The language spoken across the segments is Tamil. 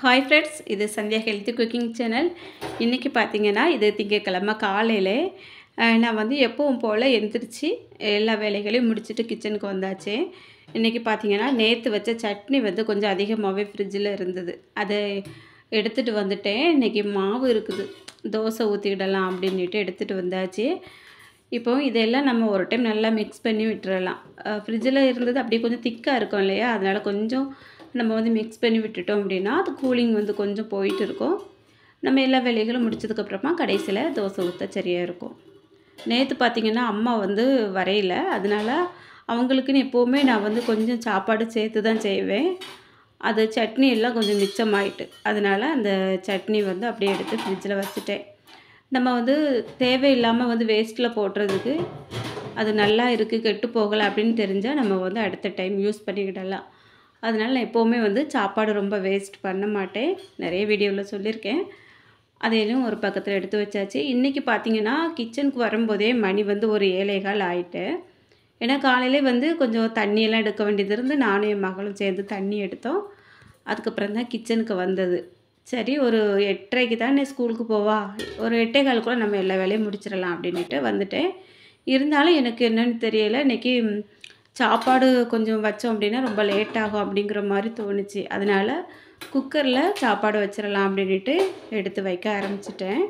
ஹாய் ஃப்ரெண்ட்ஸ் இது சந்தியா ஹெல்த்தி குக்கிங் சேனல் இன்றைக்கி பார்த்தீங்கன்னா இது திங்கக்கிழமை காலையில் அஹ், நான் வந்து எப்பவும் போல் எந்திரிச்சு எல்லா வேலைகளையும் முடிச்சுட்டு கிச்சனுக்கு வந்தாச்சு இன்றைக்கி பார்த்தீங்கன்னா நேற்று வச்ச சட்னி வந்து கொஞ்சம் அதிகமாகவே ஃப்ரிட்ஜில் இருந்தது அதை எடுத்துகிட்டு வந்துட்டேன் இன்றைக்கி மாவு இருக்குது தோசை ஊற்றிக்கிடலாம் அப்படின்ட்டு எடுத்துகிட்டு வந்தாச்சு இப்போ இதெல்லாம் நம்ம ஒரு டைம் நல்லா மிக்ஸ் பண்ணி விட்டுறலாம் ஃப்ரிட்ஜில் இருந்தது அப்படியே கொஞ்சம் திக்காக இருக்கும் இல்லையா அதனால் கொஞ்சம் நம்ம வந்து மிக்ஸ் பண்ணி விட்டுட்டோம் அப்படின்னா அது கூலிங் வந்து கொஞ்சம் போயிட்டு இருக்கும் நம்ம எல்லா வேலைகளும் முடிச்சதுக்கப்புறமா கடைசியில் தோசை ஊற்ற சரியாக இருக்கும் நேற்று பார்த்திங்கன்னா அம்மா வந்து வரையில அதனால் அவங்களுக்குன்னு எப்போவுமே நான் வந்து கொஞ்சம் சாப்பாடு சேர்த்து தான் செய்வேன் அது சட்னி எல்லாம் கொஞ்சம் மிச்சமாயிட்டு அதனால் அந்த சட்னி வந்து அப்படியே எடுத்து ஃப்ரிட்ஜில் வச்சுட்டேன் நம்ம வந்து தேவையில்லாமல் வந்து வேஸ்ட்டில் போடுறதுக்கு அது நல்லா இருக்குது கெட்டு போகலை அப்படின்னு தெரிஞ்சால் நம்ம வந்து அடுத்த டைம் யூஸ் பண்ணிக்கிடலாம் அதனால் நான் எப்போவுமே வந்து சாப்பாடு ரொம்ப வேஸ்ட் பண்ண மாட்டேன் நிறைய வீடியோவில் சொல்லியிருக்கேன் அதையும் ஒரு பக்கத்தில் எடுத்து வச்சாச்சு இன்றைக்கி பார்த்தீங்கன்னா கிச்சனுக்கு வரும்போதே மணி வந்து ஒரு ஏழைகால் ஆயிட்டு ஏன்னா காலையிலே வந்து கொஞ்சம் தண்ணியெல்லாம் எடுக்க வேண்டியது இருந்து நானும் என் மகளும் சேர்ந்து தண்ணி எடுத்தோம் அதுக்கப்புறம் தான் கிச்சனுக்கு வந்தது சரி ஒரு எட்டரைக்கு தான் நீ ஸ்கூலுக்கு போவா ஒரு எட்டே காலுக்குள்ளே நம்ம எல்லா வேலையும் முடிச்சிடலாம் அப்படின்ட்டு வந்துட்டேன் இருந்தாலும் எனக்கு என்னன்னு தெரியல இன்றைக்கி சாப்பாடு கொஞ்சம் வச்சோம் அப்படின்னா ரொம்ப லேட் ஆகும் அப்படிங்கிற மாதிரி தோணுச்சு அதனால் குக்கரில் சாப்பாடு வச்சிடலாம் அப்படின்ட்டு எடுத்து வைக்க ஆரம்பிச்சிட்டேன்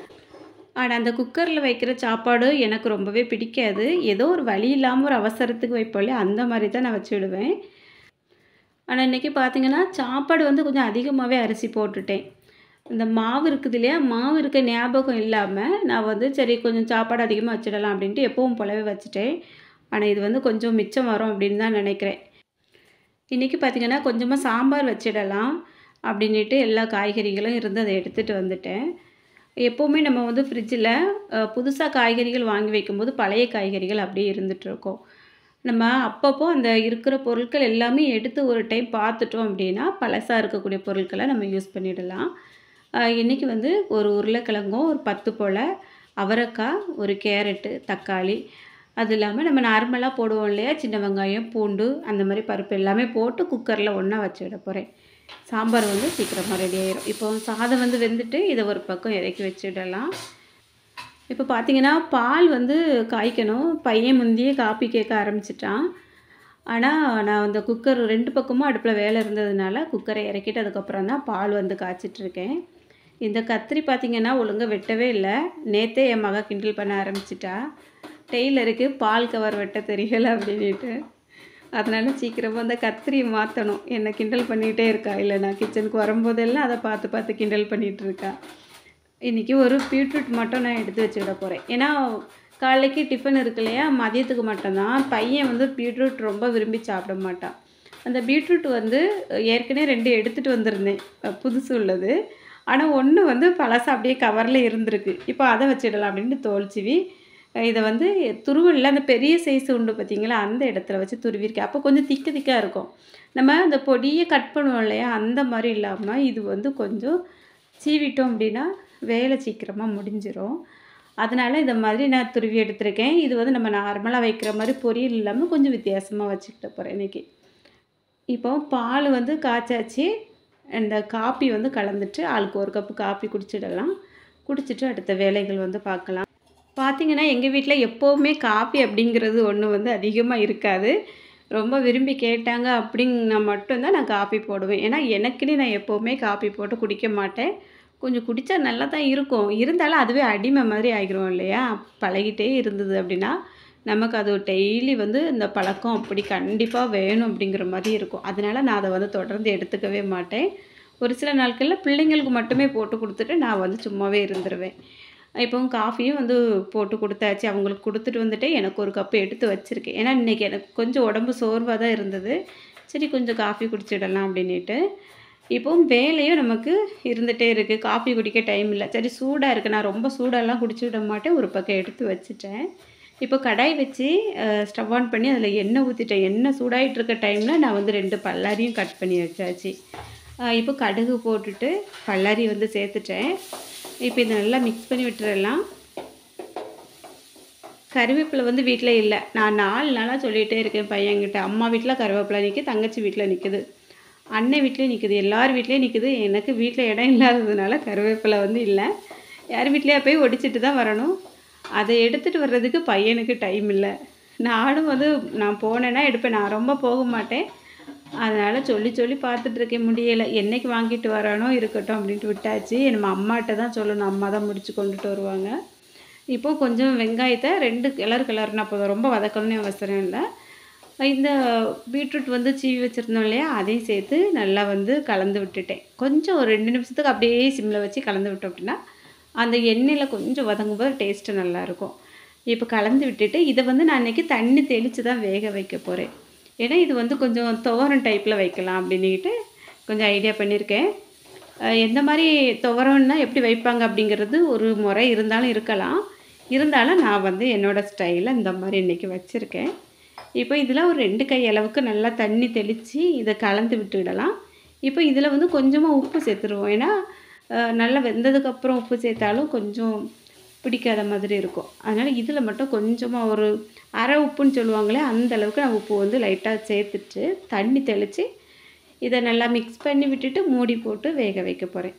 ஆனால் அந்த குக்கரில் வைக்கிற சாப்பாடு எனக்கு ரொம்பவே பிடிக்காது ஏதோ ஒரு வழி இல்லாமல் ஒரு அவசரத்துக்கு வைப்போம்ல அந்த மாதிரி தான் நான் வச்சு விடுவேன் ஆனால் இன்றைக்கி பார்த்தீங்கன்னா சாப்பாடு வந்து கொஞ்சம் அதிகமாகவே அரிசி போட்டுட்டேன் இந்த மாவு இருக்குது இல்லையா மாவு இருக்க ஞாபகம் இல்லாமல் நான் வந்து சரி கொஞ்சம் சாப்பாடு அதிகமாக வச்சிடலாம் அப்படின்ட்டு எப்பவும் போலவே வச்சுட்டேன் ஆனால் இது வந்து கொஞ்சம் மிச்சம் வரும் அப்படின்னு தான் நினைக்கிறேன் இன்றைக்கி பார்த்திங்கன்னா கொஞ்சமாக சாம்பார் வச்சிடலாம் அப்படின்ட்டு எல்லா காய்கறிகளும் இருந்து அதை எடுத்துகிட்டு வந்துட்டேன் எப்போவுமே நம்ம வந்து ஃப்ரிட்ஜில் புதுசாக காய்கறிகள் வாங்கி வைக்கும்போது பழைய காய்கறிகள் அப்படியே இருந்துகிட்ருக்கோம் நம்ம அப்பப்போ அந்த இருக்கிற பொருட்கள் எல்லாமே எடுத்து ஒரு டைம் பார்த்துட்டோம் அப்படின்னா பழசாக இருக்கக்கூடிய பொருட்களை நம்ம யூஸ் பண்ணிடலாம் இன்றைக்கி வந்து ஒரு உருளைக்கிழங்கும் ஒரு பத்து போல் அவரைக்காய் ஒரு கேரட்டு தக்காளி அது இல்லாமல் நம்ம நார்மலாக போடுவோம் இல்லையா சின்ன வெங்காயம் பூண்டு அந்த மாதிரி பருப்பு எல்லாமே போட்டு குக்கரில் ஒன்றா வச்சு விட போகிறேன் சாம்பார் வந்து சீக்கிரமாக ரெடி ஆயிரும் இப்போ சாதம் வந்து வெந்துட்டு இதை ஒரு பக்கம் இறக்கி வச்சுடலாம் இப்போ பார்த்தீங்கன்னா பால் வந்து காய்க்கணும் பையன் முந்தையே காப்பி கேட்க ஆரம்பிச்சிட்டான் ஆனால் நான் அந்த குக்கர் ரெண்டு பக்கமும் அடுப்பில் வேலை இருந்ததுனால குக்கரை இறக்கிட்டு அதுக்கப்புறம் தான் பால் வந்து காய்ச்சிட்ருக்கேன் இந்த கத்திரி பார்த்திங்கன்னா ஒழுங்காக வெட்டவே இல்லை நேற்றே என் மக கிண்டல் பண்ண ஆரம்பிச்சிட்டா டெய்லருக்கு பால் கவர் வெட்ட தெரியலை அப்படின்ட்டு அதனால் சீக்கிரமாக அந்த கத்திரியை மாற்றணும் என்னை கிண்டல் பண்ணிகிட்டே இருக்கா இல்லை நான் கிச்சனுக்கு வரும்போதெல்லாம் அதை பார்த்து பார்த்து கிண்டல் பண்ணிகிட்டு இருக்கா இன்றைக்கி ஒரு பீட்ரூட் மட்டும் நான் எடுத்து வச்சுக்கிட போகிறேன் ஏன்னா காலைக்கு டிஃபன் இருக்கு இல்லையா மதியத்துக்கு மட்டும்தான் பையன் வந்து பீட்ரூட் ரொம்ப விரும்பி சாப்பிட மாட்டான் அந்த பீட்ரூட் வந்து ஏற்கனவே ரெண்டு எடுத்துகிட்டு வந்திருந்தேன் புதுசு உள்ளது ஆனால் ஒன்று வந்து பழசு அப்படியே கவரில் இருந்திருக்கு இப்போ அதை வச்சிடலாம் அப்படின்ட்டு தோல்ச்சிவி இதை வந்து துருவலில் அந்த பெரிய சைஸ் உண்டு பார்த்தீங்களா அந்த இடத்துல வச்சு துருவிருக்கேன் அப்போ கொஞ்சம் திக்கு திக்காக இருக்கும் நம்ம அந்த பொடியை கட் பண்ணுவோம் இல்லையா அந்த மாதிரி இல்லாமல் இது வந்து கொஞ்சம் சீவிட்டோம் அப்படின்னா வேலை சீக்கிரமாக முடிஞ்சிடும் அதனால் இந்த மாதிரி நான் துருவி எடுத்திருக்கேன் இது வந்து நம்ம நார்மலாக வைக்கிற மாதிரி பொரியல் இல்லாமல் கொஞ்சம் வித்தியாசமாக வச்சுக்கிட்ட போகிறேன் இன்றைக்கி இப்போ பால் வந்து காய்ச்சாச்சு இந்த காப்பி வந்து கலந்துட்டு ஆளுக்கு ஒரு கப்பு காப்பி குடிச்சிடலாம் குடிச்சிட்டு அடுத்த வேலைகள் வந்து பார்க்கலாம் பார்த்திங்கன்னா எங்கள் வீட்டில் எப்போவுமே காப்பி அப்படிங்கிறது ஒன்று வந்து அதிகமாக இருக்காது ரொம்ப விரும்பி கேட்டாங்க அப்படின்னா மட்டும்தான் நான் காப்பி போடுவேன் ஏன்னா எனக்குன்னு நான் எப்போவுமே காப்பி போட்டு குடிக்க மாட்டேன் கொஞ்சம் குடித்தா நல்லா தான் இருக்கும் இருந்தாலும் அதுவே அடிமை மாதிரி ஆகிரும் இல்லையா பழகிட்டே இருந்தது அப்படின்னா நமக்கு அது டெய்லி வந்து இந்த பழக்கம் அப்படி கண்டிப்பாக வேணும் அப்படிங்கிற மாதிரி இருக்கும் அதனால் நான் அதை வந்து தொடர்ந்து எடுத்துக்கவே மாட்டேன் ஒரு சில நாட்களில் பிள்ளைங்களுக்கு மட்டுமே போட்டு கொடுத்துட்டு நான் வந்து சும்மாவே இருந்துருவேன் இப்போ காஃபியும் வந்து போட்டு கொடுத்தாச்சு அவங்களுக்கு கொடுத்துட்டு வந்துட்டு எனக்கு ஒரு கப்பு எடுத்து வச்சுருக்கேன் ஏன்னா இன்றைக்கி எனக்கு கொஞ்சம் உடம்பு சோர்வாக தான் இருந்தது சரி கொஞ்சம் காஃபி குடிச்சிடலாம் அப்படின்ட்டு இப்போ வேலையும் நமக்கு இருந்துகிட்டே இருக்குது காஃபி குடிக்க டைம் இல்லை சரி சூடாக இருக்குது நான் ரொம்ப சூடாலாம் குடிச்சு விட மாட்டேன் ஒரு பக்கம் எடுத்து வச்சுட்டேன் இப்போ கடாய் வச்சு ஸ்டவ் ஆன் பண்ணி அதில் எண்ணெய் ஊற்றிட்டேன் எண்ணெய் சூடாகிட்டு இருக்க டைமில் நான் வந்து ரெண்டு பல்லாரியும் கட் பண்ணி வச்சாச்சு இப்போ கடுகு போட்டுட்டு பல்லாரி வந்து சேர்த்துட்டேன் இப்போ இதை நல்லா மிக்ஸ் பண்ணி விட்டுறலாம் கருவேப்பிலை வந்து வீட்டில் இல்லை நான் நாலு நாளாக சொல்லிகிட்டே இருக்கேன் பையன்கிட்ட அம்மா வீட்டில் கருவேப்பிலை நிற்கி தங்கச்சி வீட்டில் நிற்குது அண்ணன் வீட்லேயும் நிற்குது எல்லார் வீட்லேயும் நிற்குது எனக்கு வீட்டில் இடம் இல்லாததுனால கருவேப்பிலை வந்து இல்லை யார் வீட்லேயா போய் ஒடிச்சிட்டு தான் வரணும் அதை எடுத்துகிட்டு வர்றதுக்கு பையனுக்கு டைம் இல்லை நானும் வந்து நான் போனேன்னா எடுப்பேன் நான் ரொம்ப போக மாட்டேன் அதனால் சொல்லி சொல்லி பார்த்துட்டு இருக்கேன் முடியலை என்னைக்கு வாங்கிட்டு வரானோ இருக்கட்டும் அப்படின்ட்டு விட்டாச்சு நம்ம அம்மாட்ட தான் சொல்லணும் அம்மா தான் முடிச்சு கொண்டுட்டு வருவாங்க இப்போ கொஞ்சம் வெங்காயத்தை ரெண்டு கிளறு கிளறுனா போதும் ரொம்ப வதக்கணும்னு அவசரம் இல்லை இந்த பீட்ரூட் வந்து சீவி வச்சுருந்தோம் இல்லையா அதையும் சேர்த்து நல்லா வந்து கலந்து விட்டுட்டேன் கொஞ்சம் ஒரு ரெண்டு நிமிஷத்துக்கு அப்படியே சிம்மில் வச்சு கலந்து விட்டோம் அப்படின்னா அந்த எண்ணெயில் கொஞ்சம் வதங்கும் போது டேஸ்ட்டு நல்லாயிருக்கும் இப்போ கலந்து விட்டுட்டு இதை வந்து நான் இன்றைக்கி தண்ணி தெளித்து தான் வேக வைக்க போகிறேன் ஏன்னா இது வந்து கொஞ்சம் துவரம் டைப்பில் வைக்கலாம் அப்படின்னுக்கிட்டு கொஞ்சம் ஐடியா பண்ணியிருக்கேன் அஹ் எந்த மாதிரி துவரம்னா எப்படி வைப்பாங்க அப்படிங்கிறது ஒரு முறை இருந்தாலும் இருக்கலாம் இருந்தாலும் நான் வந்து என்னோடய ஸ்டைலில் இந்த மாதிரி இன்றைக்கி வச்சுருக்கேன் இப்போ இதில் ஒரு ரெண்டு கை அளவுக்கு நல்லா தண்ணி தெளித்து இதை கலந்து விட்டுடலாம் இப்போ இதில் வந்து கொஞ்சமாக உப்பு சேர்த்துருவோம் ஏன்னா அஹ், நல்லா வெந்ததுக்கப்புறம் உப்பு சேர்த்தாலும் கொஞ்சம் பிடிக்காத மாதிரி இருக்கும் அதனால் இதில் மட்டும் கொஞ்சமாக ஒரு அரை உப்புன்னு சொல்லுவாங்களே அந்த அளவுக்கு நான் உப்பு வந்து லைட்டாக சேர்த்துட்டு தண்ணி தெளித்து இதை நல்லா மிக்ஸ் பண்ணி விட்டுட்டு மூடி போட்டு வேக வைக்க போகிறேன்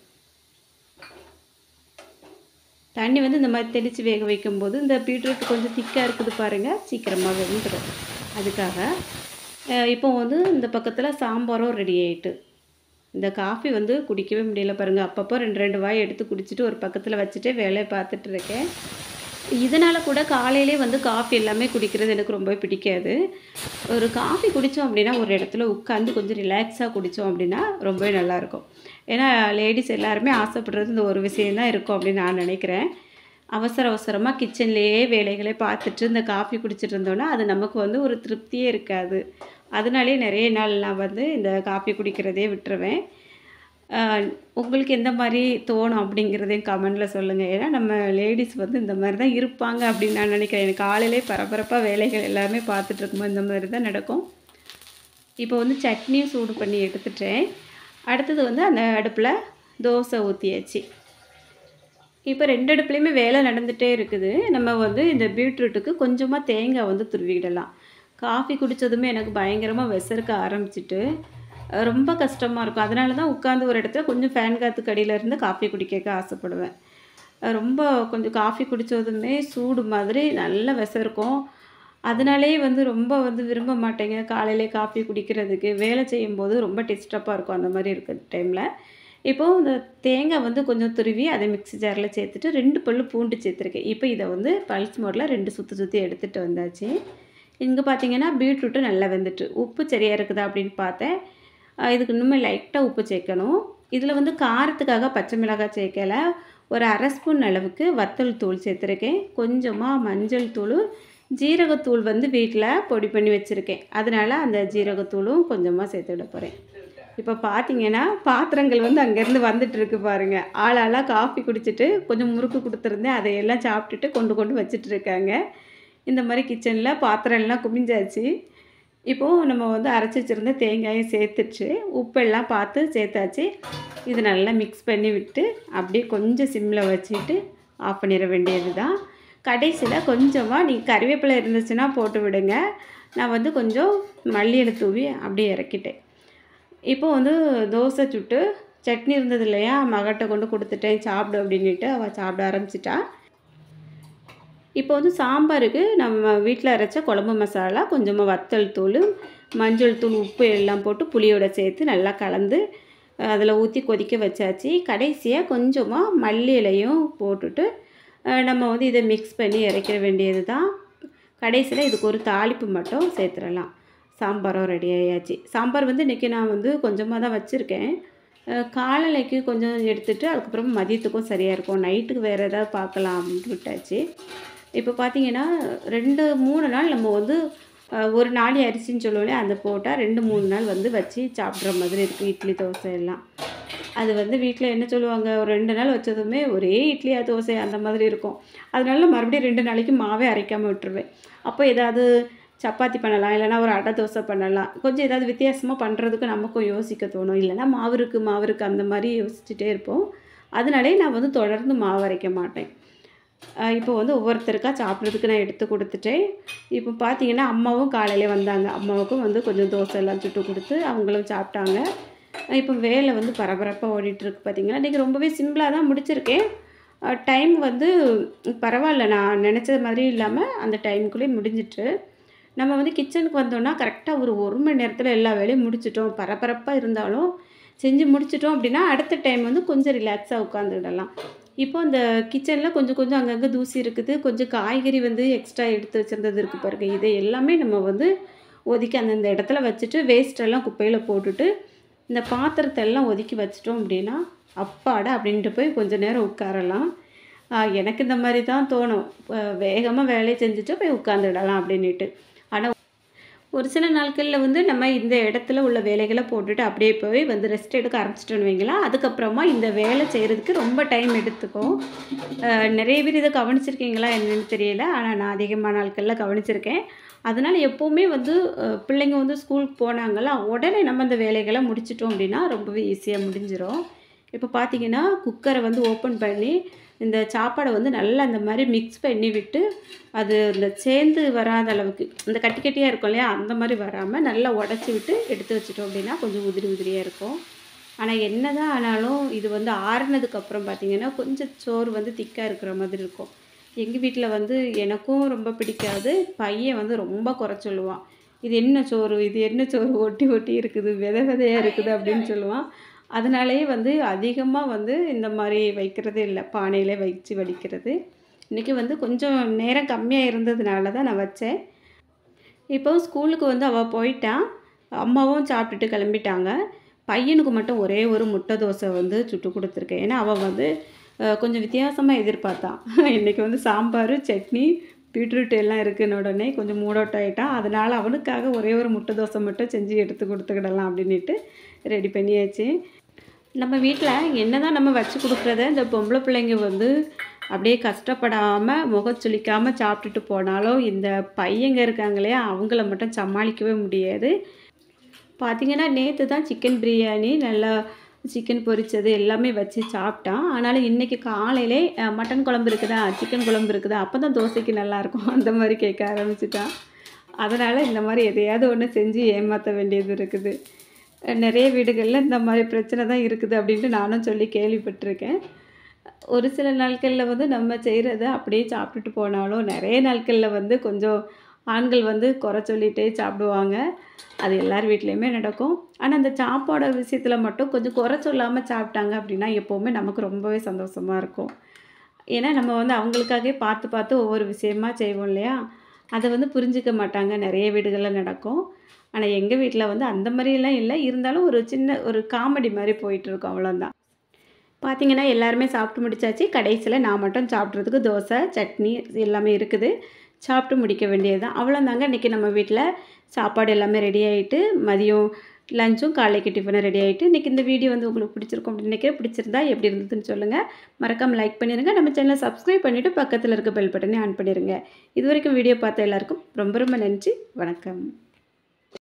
தண்ணி வந்து இந்த மாதிரி தெளித்து வேக வைக்கும்போது இந்த பீட்ரூட் கொஞ்சம் திக்காக இருக்குது பாருங்கள் சீக்கிரமாக வெந்துடும் அதுக்காக அஹ் இப்போ வந்து இந்த பக்கத்தில் சாம்பாரும் ரெடி ஆயிட்டு இந்த காஃபி வந்து குடிக்கவே முடியல பாருங்கள் அப்பப்போ ரெண்டு ரெண்டு வாய் எடுத்து குடிச்சிட்டு ஒரு பக்கத்தில் வச்சுட்டு வேலையை பார்த்துட்டு இருக்கேன் இதனால் கூட காலையிலே வந்து காஃபி எல்லாமே குடிக்கிறது எனக்கு ரொம்ப பிடிக்காது ஒரு காஃபி குடித்தோம் அப்படின்னா ஒரு இடத்துல உட்காந்து கொஞ்சம் ரிலாக்ஸாக குடித்தோம் அப்படின்னா ரொம்பவே நல்லாயிருக்கும் ஏன்னா லேடிஸ் எல்லாருமே ஆசைப்படுறது இந்த ஒரு விஷயந்தான் இருக்கும் அப்படின்னு நான் நினைக்கிறேன் அவசர அவசரமாக கிச்சன்லேயே வேலைகளை பார்த்துட்டு இந்த காஃபி குடிச்சிட்டு இருந்தோன்னா அது நமக்கு வந்து ஒரு திருப்தியே இருக்காது அதனாலே நிறைய நாள் நான் வந்து இந்த காஃபி குடிக்கிறதே விட்டுருவேன் ஆஹ் உங்களுக்கு எந்த மாதிரி தோணும் அப்படிங்கிறதையும் கமெண்டில் சொல்லுங்கள் ஏன்னா நம்ம லேடிஸ் வந்து இந்த மாதிரி தான் இருப்பாங்க அப்படின்னு நான் நினைக்கிறேன் எனக்கு காலையிலே பரபரப்பாக வேலைகள் எல்லாமே பார்த்துட்டு இருக்கும்போது இந்த மாதிரி தான் நடக்கும் இப்போ வந்து சட்னியும் சூடு பண்ணி எடுத்துட்டேன் அடுத்தது வந்து அந்த அடுப்பில் தோசை ஊற்றியாச்சு இப்போ ரெண்டு அடுப்புலையுமே வேலை நடந்துகிட்டே இருக்குது நம்ம வந்து இந்த பீட்ரூட்டுக்கு கொஞ்சமாக தேங்காய் வந்து துருவிடலாம் காஃபி குடித்ததுமே எனக்கு பயங்கரமாக விசறுக்க ஆரம்பிச்சிட்டு அஹ் ரொம்ப கஷ்டமாக இருக்கும் அதனால தான் உட்காந்து ஒரு இடத்துல கொஞ்சம் ஃபேன் காற்றுக்கு அடியில இருந்து காஃபி குடிக்க ஆசைப்படுவேன் அஹ் ரொம்ப கொஞ்சம் காஃபி குடித்ததுமே சூடு மாதிரி நல்ல விசருக்கும் அதனாலே வந்து ரொம்ப வந்து விரும்ப மாட்டேங்க காலையிலே காஃபி குடிக்கிறதுக்கு வேலை செய்யும்போது ரொம்ப டிஸ்டர்பாக இருக்கும் அந்த மாதிரி இருக்கிற டைமில் இப்போது இந்த தேங்காய் வந்து கொஞ்சம் துருவி அதை மிக்ஸி ஜாரில் சேர்த்துட்டு ரெண்டு பல்லு பூண்டு சேர்த்துருக்கேன் இப்போ இதை வந்து பல்ஸ் மோடில் ரெண்டு சுற்றி சுற்றி எடுத்துகிட்டு வந்தாச்சு இங்கே பார்த்தீங்கன்னா பீட்ரூட்டு நல்லா வெந்துட்டு உப்பு சரியாக இருக்குதா அப்படின்னு பார்த்தேன் அஹ் இதுக்கு இன்னுமே லைட்டாக உப்பு சேர்க்கணும் இதில் வந்து காரத்துக்காக பச்சை மிளகாய் சேர்க்கல ஒரு அரை ஸ்பூன் அளவுக்கு வத்தல் தூள் சேர்த்துருக்கேன் கொஞ்சமாக மஞ்சள் தூள் ஜீரகத்தூள் வந்து வீட்டில் பொடி பண்ணி வச்சுருக்கேன் அதனால் அந்த ஜீரகத்தூளும் கொஞ்சமாக சேர்த்து விட போகிறேன் இப்போ பார்த்தீங்கன்னா பாத்திரங்கள் வந்து அங்கேருந்து வந்துட்டு இருக்கு பாருங்க ஆளாளாக காஃபி குடிச்சிட்டு கொஞ்சம் முறுக்கு கொடுத்துருந்தேன் அதையெல்லாம் சாப்பிட்டுட்டு கொண்டு கொண்டு வச்சிட்டு இருக்காங்க இந்த மாதிரி கிச்சனில் பாத்திரம் எல்லாம் குமிஞ்சாச்சு இப்போது நம்ம வந்து அரைச்சி வச்சுருந்த தேங்காயும் சேர்த்துச்சு உப்பெல்லாம் பார்த்து சேர்த்தாச்சு இது நல்லா மிக்ஸ் பண்ணி விட்டு அப்படியே கொஞ்சம் சிம்மில் வச்சுட்டு ஆஃப் பண்ணிட வேண்டியது தான் கடைசியில் கொஞ்சமாக நீங்கள் கறிவேப்பிலை இருந்துச்சுன்னா போட்டு விடுங்க நான் வந்து கொஞ்சம் மல்லியில தூவி அப்படியே இறக்கிட்டேன் இப்போ வந்து தோசை சுட்டு சட்னி இருந்தது இல்லையா மகட்ட கொண்டு கொடுத்துட்டேன் சாப்பிடு அப்படின்னுட்டு அவள் சாப்பிட ஆரம்பிச்சிட்டா இப்போ வந்து சாம்பாருக்கு நம்ம வீட்டில் அரைச்ச குழம்பு மசாலா கொஞ்சமாக வத்தல் தூள் மஞ்சள் தூள் உப்பு எல்லாம் போட்டு புளியோட சேர்த்து நல்லா கலந்து அதில் ஊற்றி கொதிக்க வச்சாச்சு கடைசியாக கொஞ்சமாக மல்லி இலையும் போட்டுட்டு அஹ், நம்ம வந்து இதை மிக்ஸ் பண்ணி இறக்கிற வேண்டியது தான் கடைசியில் இதுக்கு ஒரு தாளிப்பு மட்டும் சேர்த்துடலாம் சாம்பாரும் ரெடி ஆயாச்சு சாம்பார் வந்து இன்றைக்கி நான் வந்து கொஞ்சமாக தான் வச்சுருக்கேன் அஹ், காலையிலைக்கு கொஞ்சம் எடுத்துட்டு அதுக்கப்புறம் மதியத்துக்கும் சரியாக இருக்கும் நைட்டுக்கு வேறு ஏதாவது பார்க்கலாம் அப்படின்ட்டு விட்டாச்சு இப்போ பார்த்தீங்கன்னா ரெண்டு மூணு நாள் நம்ம வந்து அஹ், ஒரு நாளி அரிசின்னு சொல்லுவோம்ல அந்த போட்டால் ரெண்டு மூணு நாள் வந்து வச்சு சாப்பிட்ற மாதிரி இருக்குது இட்லி தோசை எல்லாம் அது வந்து வீட்டில் என்ன சொல்லுவாங்க ஒரு ரெண்டு நாள் வச்சதுமே ஒரே இட்லியா தோசை அந்த மாதிரி இருக்கும் அதனால மறுபடியும் ரெண்டு நாளைக்கு மாவே அரைக்காமல் விட்டுருவேன் அப்போ ஏதாவது சப்பாத்தி பண்ணலாம் இல்லைனா ஒரு அடை தோசை பண்ணலாம் கொஞ்சம் ஏதாவது வித்தியாசமாக பண்ணுறதுக்கு நமக்கும் யோசிக்க தோணும் இல்லைன்னா மாவு இருக்குது மாவு இருக்குது அந்த மாதிரி யோசிச்சுட்டே இருப்போம் அதனாலே நான் வந்து தொடர்ந்து மாவு அரைக்க மாட்டேன் அஹ் இப்போ வந்து ஒவ்வொருத்தருக்கா சாப்பிட்றதுக்கு நான் எடுத்து கொடுத்துட்டேன் இப்போ பார்த்தீங்கன்னா அம்மாவும் காலையிலே வந்தாங்க அம்மாவுக்கும் வந்து கொஞ்சம் தோசை எல்லாம் சுட்டு கொடுத்து அவங்களும் சாப்பிட்டாங்க இப்போ வேலை வந்து பரபரப்பாக ஓடிட்டுருக்கு பார்த்தீங்களா இன்றைக்கி ரொம்பவே சிம்பிளாக தான் முடிச்சிருக்கேன் டைம் வந்து பரவாயில்ல நான் நினச்சது மாதிரி இல்லாமல் அந்த டைமுக்குள்ளேயே முடிஞ்சிட்டு நம்ம வந்து கிச்சனுக்கு வந்தோம்னா கரெக்டாக ஒரு ஒரு மணி நேரத்தில் எல்லா வேலையும் முடிச்சிட்டோம் பரபரப்பாக இருந்தாலும் செஞ்சு முடிச்சிட்டோம் அப்படின்னா அடுத்த டைம் வந்து கொஞ்சம் ரிலாக்ஸாக உட்காந்துக்கிடலாம் இப்போ அந்த கிச்சனில் கொஞ்சம் கொஞ்சம் அங்கங்கே தூசி இருக்குது கொஞ்சம் காய்கறி வந்து எக்ஸ்ட்ரா எடுத்து வச்சுருந்தது இருக்குது பாருங்க இதை எல்லாமே நம்ம வந்து ஒதுக்கி அந்தந்த இடத்துல வச்சுட்டு வேஸ்ட்டெல்லாம் குப்பையில் போட்டுட்டு இந்த பாத்திரத்தை எல்லாம் ஒதுக்கி வச்சிட்டோம் அப்படின்னா அப்பாடா அப்படின்ட்டு போய் கொஞ்சம் நேரம் உட்காரலாம் ஆஹ் எனக்கு இந்த மாதிரி தான் தோணும் வேகமாக வேலையை செஞ்சுட்டு போய் உட்காந்துடலாம் அப்படின்ட்டு ஆனால் ஒரு சில நாட்களில் வந்து நம்ம இந்த இடத்துல உள்ள வேலைகளை போட்டுட்டு அப்படியே போய் வந்து ரெஸ்ட் எடுக்க ஆரம்பிச்சிட்டோன்னு வைங்களா அதுக்கப்புறமா இந்த வேலை செய்கிறதுக்கு ரொம்ப டைம் எடுத்துக்கும் அஹ் நிறைய பேர் இதை கவனிச்சிருக்கீங்களா என்னன்னு தெரியல ஆனால் நான் அதிகமான நாட்களில் கவனிச்சிருக்கேன் அதனால் எப்போவுமே வந்து அஹ் பிள்ளைங்க வந்து ஸ்கூலுக்கு போனாங்களா உடனே நம்ம இந்த வேலைகளை முடிச்சிட்டோம் அப்படின்னா ரொம்பவே ஈஸியாக முடிஞ்சிடும் இப்போ பார்த்தீங்கன்னா குக்கரை வந்து ஓப்பன் பண்ணி இந்த சாப்பாடை வந்து நல்லா அந்த மாதிரி மிக்ஸ் பண்ணி விட்டு அது இந்த சேர்ந்து வராத அளவுக்கு இந்த கட்டி கட்டியாக இருக்கும் இல்லையா அந்த மாதிரி வராமல் நல்லா உடச்சி விட்டு எடுத்து வச்சிட்டோம் அப்படின்னா கொஞ்சம் உதிரி உதிரியாக இருக்கும் ஆனால் என்ன தான் ஆனாலும் இது வந்து ஆறுனதுக்கப்புறம் பார்த்தீங்கன்னா கொஞ்சம் சோறு வந்து திக்காக இருக்கிற மாதிரி இருக்கும் எங்கள் வீட்டில் வந்து எனக்கும் ரொம்ப பிடிக்காது பையன் வந்து ரொம்ப குறை சொல்லுவான் இது என்ன சோறு இது என்ன சோறு ஒட்டி ஒட்டி இருக்குது விதை விதையாக இருக்குது அப்படின்னு சொல்லுவான் அதனாலேயே வந்து அதிகமாக வந்து இந்த மாதிரி வைக்கிறதே இல்லை பானையிலே வச்சு வடிக்கிறது இன்றைக்கி வந்து கொஞ்சம் நேரம் கம்மியாக இருந்ததுனால தான் நான் வச்சேன் இப்போ ஸ்கூலுக்கு வந்து அவள் போயிட்டான் அம்மாவும் சாப்பிட்டுட்டு கிளம்பிட்டாங்க பையனுக்கு மட்டும் ஒரே ஒரு முட்டை தோசை வந்து சுட்டு கொடுத்துருக்கேன் ஏன்னா அவன் வந்து அஹ், கொஞ்சம் வித்தியாசமாக எதிர்பார்த்தான் இன்றைக்கி வந்து சாம்பார் சட்னி பீட்ரூட் எல்லாம் இருக்குன்னு உடனே கொஞ்சம் மூடோட்டம் ஆகிட்டான் அதனால் அவனுக்காக ஒரே ஒரு முட்டை தோசை மட்டும் செஞ்சு எடுத்து கொடுத்துக்கிடலாம் அப்படின்ட்டு ரெடி பண்ணியாச்சு நம்ம வீட்டில் என்ன தான் நம்ம வச்சு கொடுக்குறத இந்த பொம்பளை பிள்ளைங்க வந்து அப்படியே கஷ்டப்படாமல் முகச்சுளிக்காமல் சாப்பிட்டுட்டு போனாலும் இந்த பையங்க இருக்காங்க இல்லையா அவங்கள மட்டும் சமாளிக்கவே முடியாது பார்த்தீங்கன்னா நேற்று தான் சிக்கன் பிரியாணி நல்லா சிக்கன் பொரிச்சது எல்லாமே வச்சு சாப்பிட்டான் ஆனாலும் இன்றைக்கி காலையிலே அஹ், மட்டன் குழம்பு இருக்குதா சிக்கன் குழம்பு இருக்குதா அப்போ தான் தோசைக்கு நல்லாயிருக்கும் அந்த மாதிரி கேட்க ஆரம்பிச்சிட்டான் அதனால் இந்த மாதிரி எதையாவது ஒன்று செஞ்சு ஏமாற்ற வேண்டியது இருக்குது அஹ், நிறைய வீடுகளில் இந்த மாதிரி பிரச்சனை தான் இருக்குது அப்படின்ட்டு நானும் சொல்லி கேள்விப்பட்டிருக்கேன் ஒரு சில நாட்களில் வந்து நம்ம செய்கிறத அப்படியே சாப்பிட்டுட்டு போனாலும் நிறைய நாட்களில் வந்து கொஞ்சம் ஆண்கள் வந்து குறை சொல்லிகிட்டே சாப்பிடுவாங்க அது எல்லார் வீட்லேயுமே நடக்கும் ஆனால் அந்த சாப்பாடு விஷயத்தில் மட்டும் கொஞ்சம் குறை சொல்லாமல் சாப்பிட்டாங்க அப்படின்னா எப்போவுமே நமக்கு ரொம்பவே சந்தோஷமாக இருக்கும் ஏன்னா நம்ம வந்து அவங்களுக்காகவே பார்த்து பார்த்து ஒவ்வொரு விஷயமா செய்வோம் இல்லையா அதை வந்து புரிஞ்சுக்க மாட்டாங்க நிறைய வீடுகளில் நடக்கும் ஆனால் எங்கள் வீட்டில் வந்து அந்த மாதிரியெல்லாம் இல்லை இருந்தாலும் ஒரு சின்ன ஒரு காமெடி மாதிரி போயிட்டுருக்கோம் அவ்வளோதான் பார்த்தீங்கன்னா எல்லாருமே சாப்பிட்டு முடிச்சாச்சு கடைசியில் நான் மட்டும் சாப்பிட்றதுக்கு தோசை சட்னி எல்லாமே இருக்குது சாப்பிட்டு முடிக்க வேண்டியது தான் அவ்வளோதாங்க இன்றைக்கி நம்ம வீட்டில் சாப்பாடு எல்லாமே ரெடி ஆகிட்டு மதியம் லஞ்சும் காலைக்கு டிஃபனும் ரெடி ஆகிட்டு இன்றைக்கி இந்த வீடியோ வந்து உங்களுக்கு பிடிச்சிருக்கும் அப்படின்னு நினைக்கிறேன் பிடிச்சிருந்தா எப்படி இருந்ததுன்னு சொல்லுங்கள் மறக்காமல் லைக் பண்ணிடுங்க நம்ம சேனலை சப்ஸ்கிரைப் பண்ணிவிட்டு பக்கத்தில் இருக்க பெல் பட்டனே ஆன் பண்ணிடுங்க இது வரைக்கும் வீடியோ பார்த்த எல்லாருக்கும் ரொம்ப ரொம்ப நன்றி வணக்கம்